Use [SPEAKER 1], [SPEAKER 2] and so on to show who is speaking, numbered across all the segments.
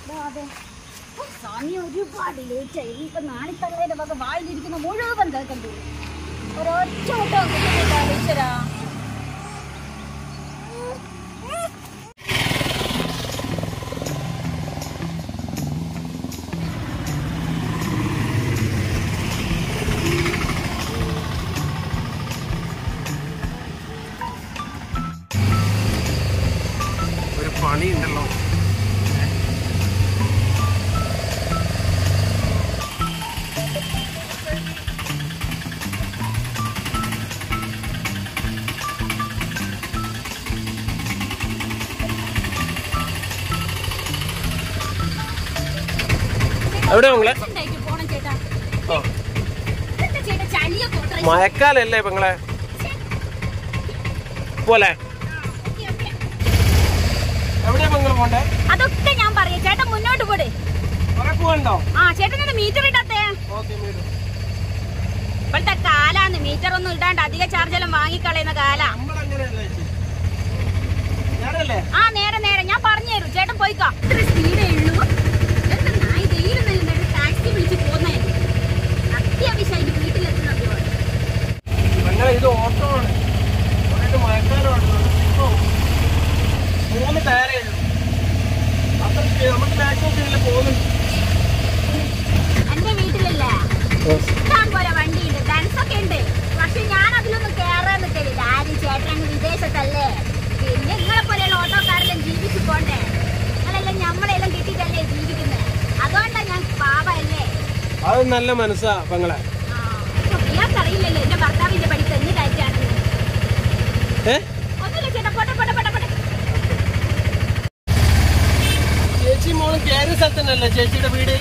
[SPEAKER 1] അതെ ഓ, സമയം ഒരുപാട് ലേറ്റ് ആയി ഇനിയിപ്പൊ നാണിത്തള്ളയുടെ വക വായിലിരിക്കുന്ന മുഴുവൻ കേൾക്കണ്ടു ഒരൊറ്റ ഓട്ടം കിട്ടുന്നില്ല ഈശ്വരാ
[SPEAKER 2] ഒരു പണി ഉണ്ടല്ലോ എവിടെ മങ്ങളെ
[SPEAKER 1] ഉണ്ടായിട്ട് പോണം ചേട്ടാ
[SPEAKER 2] ആ
[SPEAKER 1] ഇതെന്താ ചേട്ടാ ചളിയ കോട്ടറ
[SPEAKER 2] മഴക്കാലല്ലേ പെങ്ങളെ പോലെ എവിടെയാ പെങ്ങൾ പോണ്ടേ
[SPEAKER 1] അതൊക്കെ ഞാൻ പറയാം ചേട്ടൻ മുന്നോട്ട് പോട്
[SPEAKER 2] കുറെ പോകണ്ടോ
[SPEAKER 1] ആ ചേട്ടൻ എന്താ മീറ്റർ ഇടാത്തേ
[SPEAKER 2] ഓക്കെ വീട്
[SPEAKER 1] ഇപ്പോഴത്തെ കാലാന്ന് മീറ്റർ ഒന്നും ഇടാണ്ട് അധിക ചാർജ് എല്ലാം വാങ്ങിക്കളയുന്ന കാലാ
[SPEAKER 2] നമ്മളങ്ങനെയല്ല ചേച്ചി ഞാനല്ലേ
[SPEAKER 1] ആ നേരെ നേരെ ഞാൻ പറഞ്ഞു തരും ചേട്ടൻ പോയിക്കോ ഇത്ര സ്പീഡേ ഉള്ളൂ എന്താ നായി ധൈര്യം ടാക്സി വിളിച്ച് പോന്നായിരുന്നു അത്യാവശ്യമായിട്ട് വീട്ടിലെത്തുന്നത്
[SPEAKER 2] പെങ്ങളെ ഇത് ഓട്ടോ ആണ് എന്നിട്ട് മഴക്കാലമാണ് ഇപ്പൊ മൂന്ന് ടയറേ ഉള്ളൂ അത്ര സ്പീഡ് നമുക്ക് മാക്സിമം സ്പീഡിൽ പോകുന്നുണ്ട്
[SPEAKER 1] എന്റെ വീട്ടിലല്ലേ ഇഷ്ടം പോലെ വണ്ടിയുണ്ട് ബെൻസ് ഒക്കെ ഉണ്ട് പക്ഷെ ഞാൻ അതിലൊന്നും കേറാൻ നിൽക്കലില്ല ആരും ചേട്ടൻ അങ്ങ് വിദേശത്തല്ലേ പിന്നെ നിങ്ങളെ പോലെയുള്ള ഓട്ടോക്കാരെല്ലാം ജീവിച്ചു പോണ്ടേ നിങ്ങളെല്ലാം ഞമ്മളെല്ലാം കിട്ടിയിട്ടല്ലേ ജീവിക്കുന്നത് അതുകൊണ്ടാ ഞാൻ പാവല്ലേ
[SPEAKER 2] അത് നല്ല മനസ്സാ പെങ്ങളെ
[SPEAKER 1] ആ, ഇപ്പൊ ഇയാൾക്കറിയില്ലല്ലോ എന്റെ ഭർത്താവിന്റെ പടി തന്നെ കയറ്റാണെന്ന്
[SPEAKER 2] ഏ
[SPEAKER 1] ഒന്നുമില്ല ചേട്ടാ പോട്ടെ പോട്ടെ പോട്ടെ പോട്ടെ
[SPEAKER 2] ചേച്ചി മോളും കയറിയ സ്ഥലത്ത് തന്നെയല്ലേ ചേച്ചിയുടെ വീട്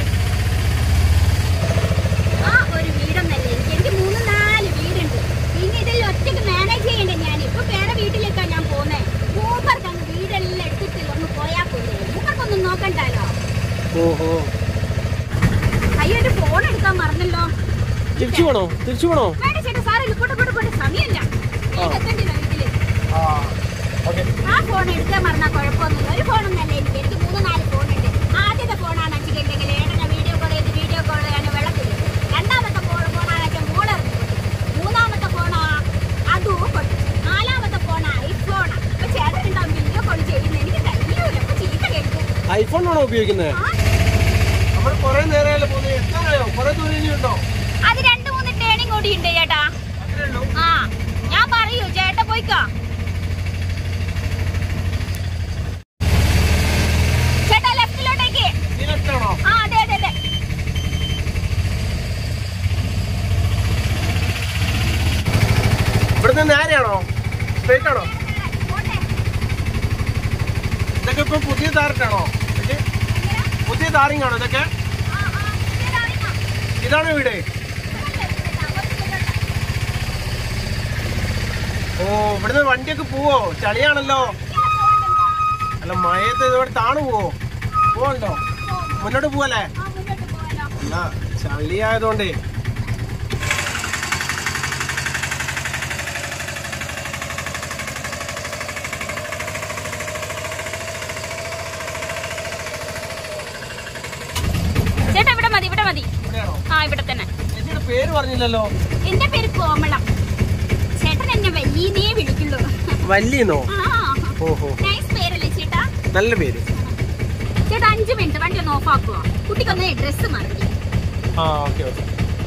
[SPEAKER 1] ആ ഒരു വീടൊന്നല്ലേ എനിക്ക് എനിക്ക് മൂന്ന് നാല് വീടുണ്ട് പിന്നെ ഇതിൽ ഒറ്റയ്ക്ക് മാനേജ് ചെയ്യണ്ടേ ഞാൻ ഇപ്പൊ വേറെ വീട്ടിലേക്കാ ഞാൻ പോന്നെ മൂപ്പർക്ക് അങ്ങ് വീടെല്ലാം എടുത്തിട്ട് ഒന്ന് പോയാ പോലെ മൂപ്പർക്കൊന്നും നോക്കണ്ടല്ലോ
[SPEAKER 2] ഓഹോ
[SPEAKER 1] അയ്യോ എന്റെ ഫോൺ എടുക്കാൻ മറന്നല്ലോ
[SPEAKER 2] തിരിച്ചു പോണോ തിരിച്ചു പോണോ
[SPEAKER 1] വേണ്ട ചേട്ടാ സാറില്ല പോട്ടെ പോട്ടെ പോട്ടെ സമയമില്ല
[SPEAKER 2] ആ.
[SPEAKER 1] എത്തണ്ടില്ല വീട്ടില്
[SPEAKER 2] ആ ഓക്കെ
[SPEAKER 1] ആ ഫോൺ എടുക്കാൻ മറന്നാ കുഴപ്പമൊന്നുമില്ല ഒരു ഫോണൊന്നല്ല എനിക്ക് എനിക്ക് മൂന്ന് നാല് ഫോണുണ്ട് ആദ്യത്തെ ഫോണാണ് വെച്ചിട്ടുണ്ടെങ്കിൽ ഏട്ടനെ വീഡിയോ കോൾ ചെയ്ത് വീഡിയോ കോൾ ചെയ്യാൻ വെള്ളത്തിൽ രണ്ടാമത്തെ ഫോൺ ഫോണാണ് വെച്ചാൽ മോളറിഞ്ഞു മൂന്നാമത്തെ ഫോണാ അതും പൊട്ടി നാലാമത്തെ ഫോണാ ഐഫോണാ അപ്പൊ ചേട്ടൻ ഉണ്ടാവും വീഡിയോ കോൾ ചെയ്യുന്നത് എനിക്ക് കഴിയൂല അപ്പൊ ചീത്ത കേൾക്കും
[SPEAKER 2] ഐഫോൺ ആണോ ഉപയോഗിക്കുന്നത്
[SPEAKER 1] ആ,
[SPEAKER 2] നമ്മൾ കുറെ നേരമല്ലേ പോകുന്നത് എത്താനായോ കുറെ ദൂരം ഇനിയുണ്ടോ
[SPEAKER 1] അത് രണ്ട് മൂന്ന് ടേണിംഗ് കൂടി ഉണ്ട് ചേട്ടാ
[SPEAKER 2] അത്രേ ഉള്ളൂ
[SPEAKER 1] ആ ഞാൻ പറയൂ ചേട്ടാ പോയിക്കോ ചേട്ടാ ലെഫ്റ്റിലോട്ടേക്ക്
[SPEAKER 2] ഇതിലെത്താണോ
[SPEAKER 1] ആ അതെ അതെ അതെ
[SPEAKER 2] ഇവിടുന്ന് നേരെയാണോ സ്ട്രേറ്റ് ആണോ
[SPEAKER 1] പോട്ടെ.
[SPEAKER 2] ഇതൊക്കെ ഇപ്പൊ പുതിയ താറിട്ടാണോ ഇത് പുതിയ താറിങ് ആണോ ഇതൊക്കെ
[SPEAKER 1] ആ, ആ, ഇതറിയാം.
[SPEAKER 2] ഇതാണ് വീട് ഓ ഇവിടുന്ന് വണ്ടിയൊക്കെ പോവോ ചളിയാണല്ലോ അല്ല മഴയത്ത് ഇതോടെ താണു പോവോ പോവണ്ടോ മുന്നോട്ട് പോവല്ലേ
[SPEAKER 1] ആ, മുന്നോട്ട് പോവാലോ.
[SPEAKER 2] അല്ല ചളിയായതുകൊണ്ടേ
[SPEAKER 1] ചേട്ടാ ഇവിടെ മതി ഇവിടെ മതി
[SPEAKER 2] ഇവിടെയാണോ
[SPEAKER 1] ആ ഇവിടെ തന്നെ
[SPEAKER 2] ചേച്ചിയുടെ പേര് പറഞ്ഞില്ലല്ലോ
[SPEAKER 1] എന്റെ പേര് കോമളം ചേട്ടൻ എന്നെ വലിയനേ വിളിക്കുള്ളൂ
[SPEAKER 2] വല്ലിന്നോ
[SPEAKER 1] ആ
[SPEAKER 2] ഓഹോ
[SPEAKER 1] നൈസ് പേരല്ലേ ചേട്ടാ
[SPEAKER 2] നല്ല പേര്
[SPEAKER 1] ചേട്ടാ അഞ്ച് മിനിറ്റ് വണ്ടി ഒന്ന് ഓഫ് ആക്കുവോ കുട്ടിക്കൊന്ന് ഡ്രസ്സ് മാറി
[SPEAKER 2] ആ ഓക്കെ ഓക്കെ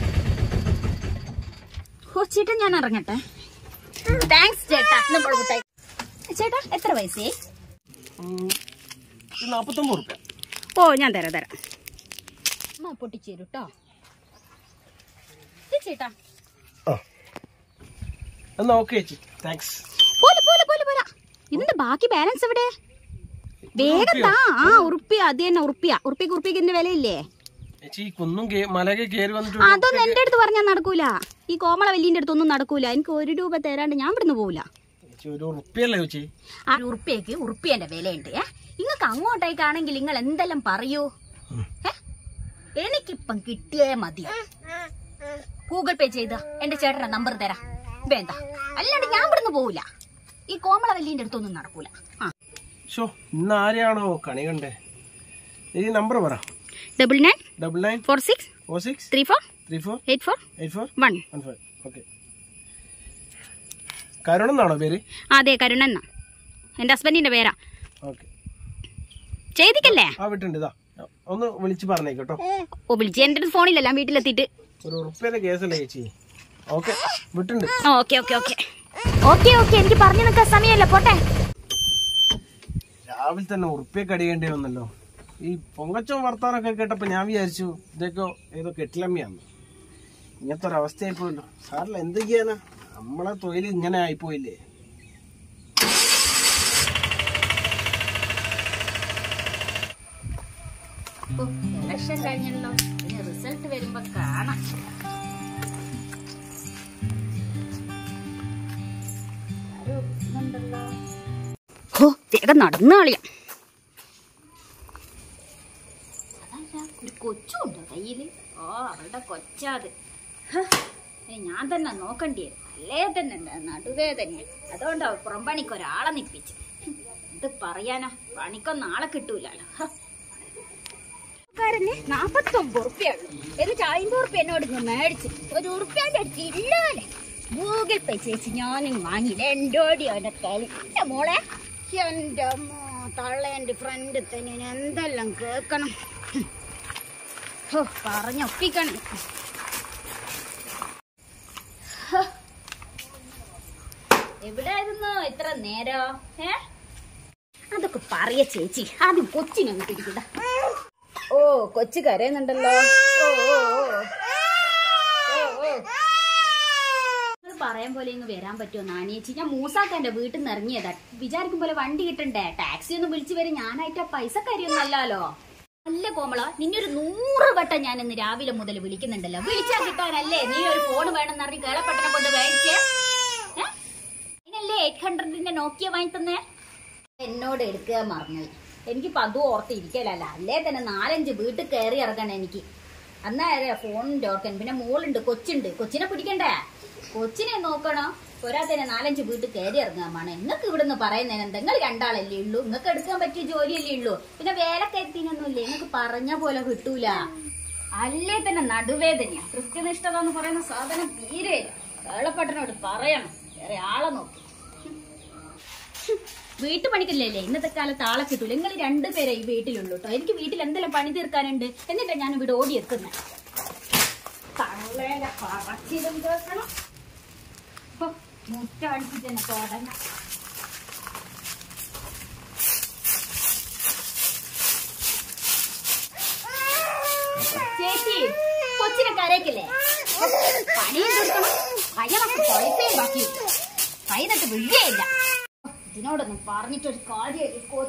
[SPEAKER 1] ഓ ചേട്ടാ ഞാൻ ഇറങ്ങട്ടെ താങ്ക്സ് ചേട്ടാ നമ്മൾ കൂട്ടായി ചേട്ടാ എത്ര വയസ്സേ
[SPEAKER 2] നാപ്പത്തൊമ്പത് റുപ്യ
[SPEAKER 1] ഓ ഞാൻ തരാം തരാം എന്നാ പൊട്ടിച്ചേരും കേട്ടോ ചേട്ടാ
[SPEAKER 2] ആ എന്നാ ഓക്കെ ചേച്ചി താങ്ക്സ്
[SPEAKER 1] പോലെ പോലെ പോലെ പോലെ ഇതിന്റെ ബാക്കി ബാലൻസ് എവിടെ വേഗം താ ആ ഉറുപ്പിയ അത് തന്നെ ഉറുപ്പിയ ഉറുപ്പിക്ക് ഉറുപ്പിക്കിന്റെ വിലയില്ലേ
[SPEAKER 2] ചേച്ചി ഈ കുന്നും കേ- മലയൊക്കെ കയറി വന്നിട്ട്
[SPEAKER 1] അതൊന്നും എന്റെ അടുത്ത് പറഞ്ഞാൽ നടക്കൂല ഈ കോമള വലിയന്റെ അടുത്തൊന്നും നടക്കൂല എനിക്ക് ഒരു രൂപ തരാണ്ട് ഞാൻ ഇവിടുന്ന് പോവില്ല
[SPEAKER 2] ചേച്ചി ഒരു റുപ്യല്ലേ ചേച്ചി
[SPEAKER 1] ആ ഉറുപ്പിയക്ക് ഉറുപ്പിയന്റെ വിലയുണ്ട് ഏ നിങ്ങൾക്ക് അങ്ങോട്ടേക്കാണെങ്കിൽ നിങ്ങൾ എന്തെല്ലാം പറയൂ ഏ? എനിക്കിപ്പം കിട്ടിയേ മതിയോ ഗൂഗിൾ പേ ചെയ്ത എന്റെ ചേട്ടന്റെ നമ്പർ തരാം വേണ്ട അല്ലാണ്ട് ഞാൻ ഇവിടുന്ന് പോവില്ല ഈ കോമള വല്ലിന്റെ അടുത്തൊന്നും നടക്കൂല ആ
[SPEAKER 2] ഷോ ഇന്ന് ആരെയാണോ കണി കണ്ടേ ഈ നമ്പർ പറ
[SPEAKER 1] double nine
[SPEAKER 2] double nine
[SPEAKER 1] four six
[SPEAKER 2] four six
[SPEAKER 1] three four
[SPEAKER 2] three four
[SPEAKER 1] eight four
[SPEAKER 2] eight four
[SPEAKER 1] one
[SPEAKER 2] one five okay Karun എന്നാണോ പേര്
[SPEAKER 1] അതെ കരുണ എന്നാ എൻ്റെ ഹസ്ബൻഡിൻ്റെ പേരാ
[SPEAKER 2] ഓക്കെ
[SPEAKER 1] ചെയ്തിക്കല്ലേ
[SPEAKER 2] ആ വിട്ടുണ്ട് ഇതാ ഒന്ന് വിളിച്ച് പറഞ്ഞേക്കട്ടോ
[SPEAKER 1] ഓ വിളിച്ച് എൻ്റെ അടുത്ത് ഫോണില്ലല്ലോ ഞാൻ വീട്ടിലെത്തിയിട്ട്
[SPEAKER 2] ഒരു ഉറുപ്പ്യന്റെ കേസല്ലേ ചേച്ചി ഓക്കെ വിട്ടുണ്ട്
[SPEAKER 1] okay okay okay okay okay എനിക്ക് പറഞ്ഞു നിൽക്കാൻ സമയമല്ല പോട്ടെ
[SPEAKER 2] രാവിലെ തന്നെ ഉറുപ്പ്യൊക്കെ അടിയേണ്ടി വന്നല്ലോ ഈ പൊങ്കച്ചവും വർത്താനൊക്കെ കേട്ടപ്പോ ഞാൻ വിചാരിച്ചു ഇതൊക്കെ ഏതോ കെട്ടിലമ്മയാന്ന് ഇങ്ങനത്തെ ഒരു അവസ്ഥയായിപ്പോയല്ലോ സാറില്ല എന്ത് ചെയ്യാനാ നമ്മളെ തൊഴിൽ ഇങ്ങനെ ആയിപ്പോയില്ലേ
[SPEAKER 1] ഇലക്ഷൻ കഴിഞ്ഞല്ലോ ഇനി റിസൾട്ട് വരുമ്പോ കാണാം ഓ വേഗം നടന്നു കളിയാ ഒരു കൊച്ചുണ്ടോ കയ്യില് ഓ അവളുടെ കൊച്ചാത് ഹ, ഇനി ഞാൻ തന്നെ നോക്കണ്ടേ അല്ലേ തന്നെ ഉണ്ട് നടുവേദന അതുകൊണ്ട് പുറംപണിക്ക് ഒരാളെ നിപ്പിച്ചു ഇത് പറയാനാ പണിക്കൊന്നും ആളെ കിട്ടൂലല്ലോ ഹ. കാരന് നാപ്പത്തൊമ്പത് ഉറുപ്പ്യുള്ളൂ എന്നിട്ട് അമ്പത് ഉറുപ്പ്യ എന്നോട് ഇങ്ങ് മേടിച്ച് ഒരു ഉറുപ്പ്യാന്റെ അടുത്ത് ഇല്ലാലെ ഗൂഗിൾ പേ ചേച്ചി ഞാനും വാങ്ങിയില്ല എൻ്റോടി അവൻ്റെ കളി എന്റെ മോളെ എൻ്റെ അമ്മോ തള്ളേൻ്റെ ഫ്രണ്ട് തന്നെ ഞാൻ എന്തെല്ലാം കേൾക്കണം ഹോ പറഞ്ഞൊപ്പിക്കണം ഹോ. എവിടെയായിരുന്നു ഇത്ര നേരോ ഏ അതൊക്കെ പറയ ചേച്ചി ആദ്യം കൊച്ചിനെ അങ്ങ് പിടിക്കണ്ട ഓ കൊച്ചു കരയുന്നുണ്ടല്ലോ ഓ ഓ ഓ ഓ, ഓ. നിങ്ങൾ പറയാൻ പോലെ ഇങ്ങ് വരാൻ പറ്റുമോ നാണിയേച്ചി ഞാൻ മൂസാക്കാന്റെ വീട്ടിൽ നിന്ന് ഇറങ്ങിയതാ വിചാരിക്കും പോലെ വണ്ടി കിട്ടണ്ടേ ടാക്സി ഒന്നും വിളിച്ചു വരും ഞാനായിട്ട് ആ പൈസ കാര്യമൊന്നുമല്ലോ അല്ല കോമള നിന്നെ ഒരു നൂറ് വട്ടം ഞാൻ ഇന്ന് രാവിലെ മുതൽ വിളിക്കുന്നുണ്ടല്ലോ വിളിച്ചാൽ കിട്ടാനല്ലേ നീ ഒരു ഫോൺ വേണമെന്ന് അറിഞ്ഞ് കേളപ്പട്ടനെ കൊണ്ട് മേടിച്ചേ ഏ? അതിനല്ലേ എയ്റ്റ് ഹൺഡ്രഡിന്റെ നോക്കിയ വാങ്ങി തന്നേ എന്നോട് എടുക്കുക മറന്നു എനിക്കിപ്പോ അതും ഓർത്ത് ഇരിക്കലല്ല അല്ലേ തന്നെ നാലഞ്ച് വീട്ടിൽ കയറി ഇറങ്ങണം എനിക്ക് അന്നേരം ഫോണിന്റെ ഓർക്കാൻ പിന്നെ മോളുണ്ട് കൊച്ചുണ്ട് കൊച്ചിനെ പിടിക്കണ്ടേ കൊച്ചിനെ നോക്കണോ പോരാത്തന്നെ നാലഞ്ച് വീട്ടിൽ കയറി ഇറങ്ങാമാണ് നിങ്ങൾക്ക് ഇവിടുന്ന് പറയുന്നതിന് എന്താ നിങ്ങൾ രണ്ടാളല്ലേ ഉള്ളൂ നിങ്ങൾക്ക് എടുക്കാൻ പറ്റിയ ജോലിയല്ലേ ഉള്ളൂ പിന്നെ വേലക്കയറ്റിനൊന്നുമില്ലേ നിങ്ങൾക്ക് പറഞ്ഞ പോലെ കിട്ടൂല അല്ലേ തന്നെ നടുവേദനയാ കൃത്യനിഷ്ഠത എന്ന് പറയുന്ന സാധനം തീരെ വേളപ്പട്ടനോട് പറയണം വേറെ ആളെ നോക്കി വീട്ടുപണിക്കല്ലേ ഇന്നത്തെ കാലത്ത് ആളെ കിട്ടൂല നിങ്ങൾ രണ്ടുപേരെ ഈ വീട്ടിലുള്ളൂ കേട്ടോ എനിക്ക് വീട്ടിൽ എന്തെല്ലാം പണി തീർക്കാനുണ്ട് എന്നിട്ടാ ഞാൻ ഇവിടെ ഓടിയെത്തുന്നത് തള്ളേന്റെ പറച്ചിലും കേൾക്കണം ഹോ, മുറ്റടിച്ചിട്ട് തന്നെ തുടങ്ങാം ചേച്ചി കൊച്ചിനെ കരയ്ക്കില്ലേ പണിയും തീർക്കണം കയ്യണക്ക് പൈസയും ബാക്കി കൈ തട്ട് വീഴുകയില്ല ഇതിനോടൊന്നും പറഞ്ഞിട്ടൊരു കാര്യമില്ല